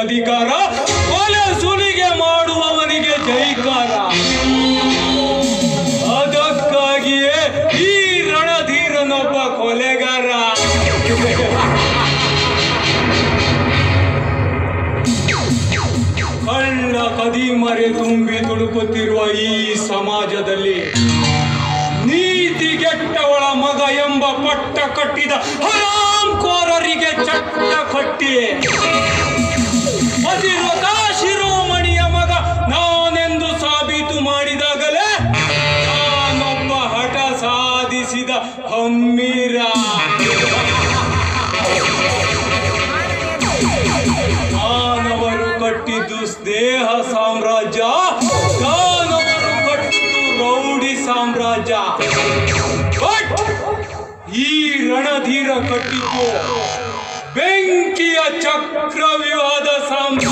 ಅಧಿಕಾರ ಕೊಲೆ ಸುಲಿಗೆ ಮಾಡುವವನಿಗೆ ಜೈಕಾರ ಅದಕ್ಕಾಗಿಯೇ ಈ ರಣಧೀರನೊಬ್ಬ ಕೊಲೆಗಾರ ಕಳ್ಳ ಕದಿಮರೆ ತುಂಬಿ ತುಳುಕುತ್ತಿರುವ ಈ ಸಮಾಜದಲ್ಲಿ ನೀತಿಗೆಟ್ಟವಳ ಮಗ ಎಂಬ ಪಟ್ಟ ಕಟ್ಟಿದ ಹರಾಂಕೋರರಿಗೆ ಚಟ್ಟ ಕಟ್ಟಿ ಅತಿರಥ ಶಿರೋಮಣಿಯ ಮಗ ನಾನೆಂದು ಸಾಬೀತು ಮಾಡಿದಾಗಲೇ ನಾನೊಬ್ಬ ಹಠ ಸಾಧಿಸಿದ ಹಮ್ಮೀರ ಮಾನವರು ಕಟ್ಟಿದ್ದು ಸ್ನೇಹ ಸಾಮ್ರಾಜ್ಯ ದಾನವರು ಕಟ್ಟಿದ್ದು ರೌಡಿ ಸಾಮ್ರಾಜ್ಯ ಬಟ್ ಈ ರಣಧೀರ ಕಟ್ಟಿದ್ದು ಬೆಂಕಿಯ ಚಕ್ರವ್ಯೂಹದ ಸಾಮ್ರಾಜ್ಯ